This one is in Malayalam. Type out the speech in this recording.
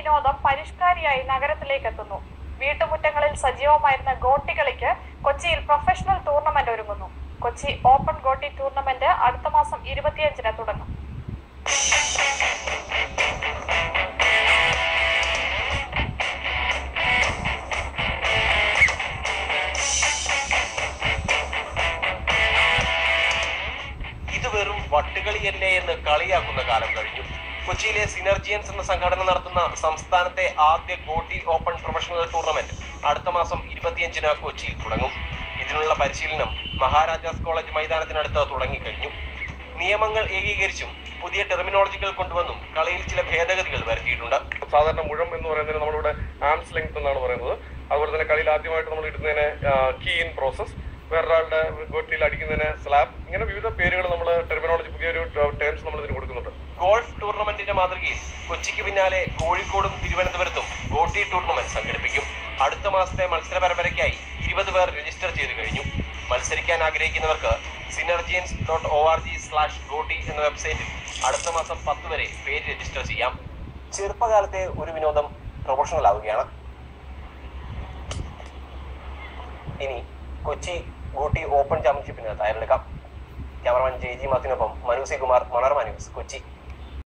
വിനോദം പരിഷ്കാരിയായി നഗരത്തിലേക്ക് എത്തുന്നു വീട്ടുമുറ്റങ്ങളിൽ സജീവമായിരുന്ന ഗോട്ടി കളിക്ക് കൊച്ചിയിൽ പ്രൊഫഷണൽ ടൂർണമെന്റ് ഒരുങ്ങുന്നു കൊച്ചി ഓപ്പൺ ഗോട്ടി ടൂർണമെന്റ് അടുത്ത മാസം ഇരുപത്തിയഞ്ചിന് തുടങ്ങും ഇത് വെറും വട്ടുകളിയല്ലേ എന്ന് കളിയാക്കുന്ന കാലം കഴിഞ്ഞു കൊച്ചിയിലെ സിനർജിയൻസ് എന്ന സംഘടന നടത്തുന്ന സംസ്ഥാനത്തെ ആദ്യ ഗോട്ടി ഓപ്പൺ പ്രൊഫഷണൽ ടൂർണമെന്റ് അടുത്ത മാസം ഇരുപത്തിയഞ്ചിന് കൊച്ചിയിൽ തുടങ്ങും ഇതിനുള്ള പരിശീലനം മഹാരാജാസ് കോളേജ് മൈതാനത്തിനടുത്ത് തുടങ്ങിക്കഴിഞ്ഞു നിയമങ്ങൾ ഏകീകരിച്ചും പുതിയ ടെർമിനോളജികൾ കൊണ്ടുവന്നും കളിയിൽ ചില ഭേദഗതികൾ വരുത്തിയിട്ടുണ്ട് സാധാരണ മുഴം എന്ന് പറയുന്നതിന് നമ്മളിവിടെ ആംസ് ലെങ്ത് എന്നാണ് പറയുന്നത് അതുപോലെ തന്നെ കളിയിൽ ആദ്യമായിട്ട് നമ്മൾ ഇടുന്നതിന് കീ ഇൻ പ്രോസസ് വേറൊരാളുടെ ഗോട്ടിയിൽ അടിക്കുന്നതിന് സ്ലാബ് ഇങ്ങനെ വിവിധ പേരുകൾ നമ്മൾ ടെർമിനോളജി പുതിയൊരു ടേംസ് നമ്മൾ ഇതിന് കൊടുക്കുന്നുണ്ട് ഗോൾഫ് ടൂർണമെന്റിന്റെ മാതൃകയിൽ കൊച്ചിക്ക് പിന്നാലെ കോഴിക്കോടും തിരുവനന്തപുരത്തും ഗോട്ടി ടൂർണമെന്റ് സംഘടിപ്പിക്കും അടുത്ത മാസത്തെ മത്സര പരമ്പരയ്ക്കായി ഇരുപത് പേർ രജിസ്റ്റർ ചെയ്തു കഴിഞ്ഞു മത്സരിക്കാൻ ആഗ്രഹിക്കുന്നവർക്ക് synergians dot O R G slash goti എന്ന വെബ്സൈറ്റിൽ അടുത്ത മാസം പത്ത് വരെ പേര് രജിസ്റ്റർ ചെയ്യാം ചെറുപ്പകാലത്തെ ഒരു വിനോദം പ്രൊഫഷണൽ ആവുകയാണ് ഇനി കൊച്ചി ഗോട്ടി ഓപ്പൺ ചാമ്പ്യൻഷിപ്പിന് തയ്യാറെടുക്കാം ക്യാമറമാൻ ജെ ജി മാത്തിനൊപ്പം മനു സി കുമാർ മണർമ ന്യൂസ് കൊച്ചി